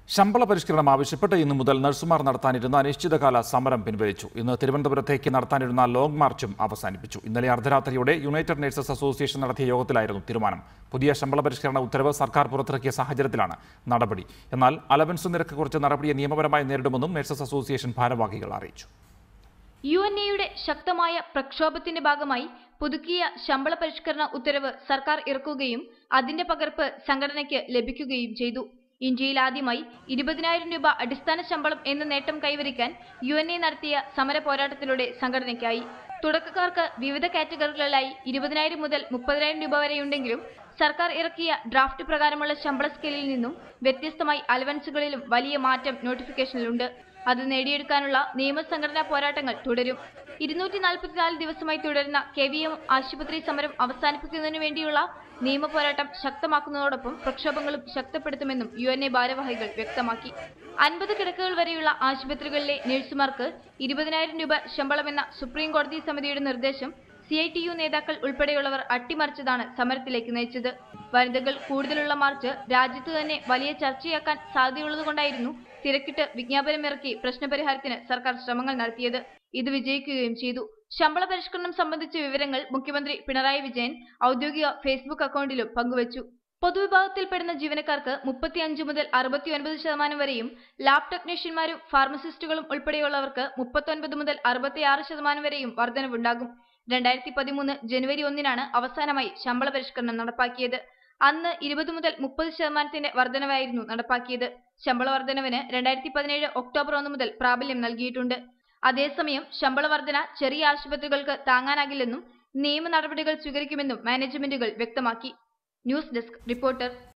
ശമ്പള പരിഷ്കരണം ആവശ്യപ്പെട്ട് ഇന്നു മുതൽ നഴ്സുമാർ നടത്താനിരുന്ന അനിശ്ചിതകാല സമരം പിൻവലിച്ചു ഇന്ന് തിരുവനന്തപുരത്തേക്ക് നടത്താനിരുന്ന ലോങ് മാർച്ചും അവസാനിപ്പിച്ചു ഇന്നലെ അർദ്ധരാത്രിയോടെ യുണൈറ്റഡ് നഴ്സസ് അസോസിയേഷൻ നടത്തിയ യോഗത്തിലായിരുന്നു തീരുമാനം പുതിയ ശമ്പള പരിഷ്കരണ ഉത്തരവ് സർക്കാർ പുറത്തിറക്കിയ സാഹചര്യത്തിലാണ് നടപടി എന്നാൽ അലവൻസ് നിരക്ക് കുറച്ച് നടപടിയെ നിയമപരമായി നേരിടുമെന്നും നഴ്സസ് അസോസിയേഷൻ ഭാരവാഹികൾ അറിയിച്ചു യു എൻ എയുടെ ശക്തമായ പ്രക്ഷോഭത്തിന്റെ ഭാഗമായി പുതുക്കിയ ശമ്പള പരിഷ്കരണ ഉത്തരവ് സർക്കാർ ഇറക്കുകയും അതിന്റെ പകർപ്പ് സംഘടനയ്ക്ക് ലഭിക്കുകയും ചെയ്തു ഇന്ത്യയിൽ ആദ്യമായി ഇരുപതിനായിരം രൂപ അടിസ്ഥാന ശമ്പളം എന്ന നേട്ടം കൈവരിക്കാൻ യു എൻ എ നടത്തിയ സമര പോരാട്ടത്തിലൂടെ സംഘടനയ്ക്കായി തുടക്കക്കാർക്ക് വിവിധ കാറ്റഗറികളിലായി ഇരുപതിനായിരം മുതൽ മുപ്പതിനായിരം രൂപ വരെയുണ്ടെങ്കിലും സർക്കാർ ഇറക്കിയ ഡ്രാഫ്റ്റ് പ്രകാരമുള്ള ശമ്പള സ്കെയിലിൽ നിന്നും വ്യത്യസ്തമായി അലവൻസുകളിലും വലിയ മാറ്റം നോട്ടിഫിക്കേഷനിലുണ്ട് അത് നേടിയെടുക്കാനുള്ള നിയമസംഘടനാ പോരാട്ടങ്ങൾ തുടരും ഇരുന്നൂറ്റി നാൽപ്പത്തിനാല് ദിവസമായി തുടരുന്ന കെ വി എം ആശുപത്രി സമരം അവസാനിപ്പിക്കുന്നതിനു വേണ്ടിയുള്ള നിയമ പോരാട്ടം ശക്തമാക്കുന്നതോടൊപ്പം പ്രക്ഷോഭങ്ങളും ശക്തപ്പെടുത്തുമെന്നും യു എൻ എ ഭാരവാഹികൾ വ്യക്തമാക്കി അൻപത് കിടക്കകൾ വരെയുള്ള ആശുപത്രികളിലെ നഴ്സുമാർക്ക് ഇരുപതിനായിരം രൂപ ശമ്പളമെന്ന സുപ്രീം കോടതി സമിതിയുടെ നിർദ്ദേശം സി ഐ ടി യു നേതാക്കൾ ഉൾപ്പെടെയുള്ളവർ അട്ടിമറിച്ചതാണ് സമരത്തിലേക്ക് നയിച്ചത് വനിതകൾ കൂടുതലുള്ള മാർച്ച് രാജ്യത്ത് തന്നെ വലിയ ചർച്ചയാക്കാൻ സാധ്യതയുള്ളതുകൊണ്ടായിരുന്നു തിരക്കിട്ട് വിജ്ഞാപനമിറക്കി പ്രശ്നപരിഹാരത്തിന് സർക്കാർ ശ്രമങ്ങൾ നടത്തിയത് ഇത് വിജയിക്കുകയും ചെയ്തു ശമ്പള പരിഷ്കരണം സംബന്ധിച്ച വിവരങ്ങൾ മുഖ്യമന്ത്രി പിണറായി വിജയൻ ഔദ്യോഗിക ഫേസ്ബുക്ക് അക്കൗണ്ടിലും പങ്കുവച്ചു പൊതുവിഭാഗത്തിൽപ്പെടുന്ന ജീവനക്കാർക്ക് മുപ്പത്തിയഞ്ച് മുതൽ അറുപത്തിയൊൻപത് ശതമാനം വരെയും ലാബ് ടെക്നീഷ്യന്മാരും ഫാർമസിസ്റ്റുകളും ഉൾപ്പെടെയുള്ളവർക്ക് മുപ്പത്തൊൻപത് മുതൽ അറുപത്തിയാറ് ശതമാനം വരെയും വർധനവുണ്ടാകും രണ്ടായിരത്തി പതിമൂന്ന് ജനുവരി ഒന്നിനാണ് അവസാനമായി ശമ്പള പരിഷ്കരണം നടപ്പാക്കിയത് അന്ന് ഇരുപത് മുതൽ മുപ്പത് ശതമാനത്തിന്റെ വർധനവായിരുന്നു നടപ്പാക്കിയത് ശമ്പള വർധനവിന് രണ്ടായിരത്തി പതിനേഴ് ഒക്ടോബർ ഒന്ന് മുതൽ പ്രാബല്യം നൽകിയിട്ടുണ്ട് അതേസമയം ശമ്പള വർധന ചെറിയ ആശുപത്രികൾക്ക് താങ്ങാനാകില്ലെന്നും നിയമ നടപടികൾ സ്വീകരിക്കുമെന്നും മാനേജ്മെന്റുകൾ വ്യക്തമാക്കി ന്യൂസ് ഡെസ്ക് റിപ്പോർട്ടർ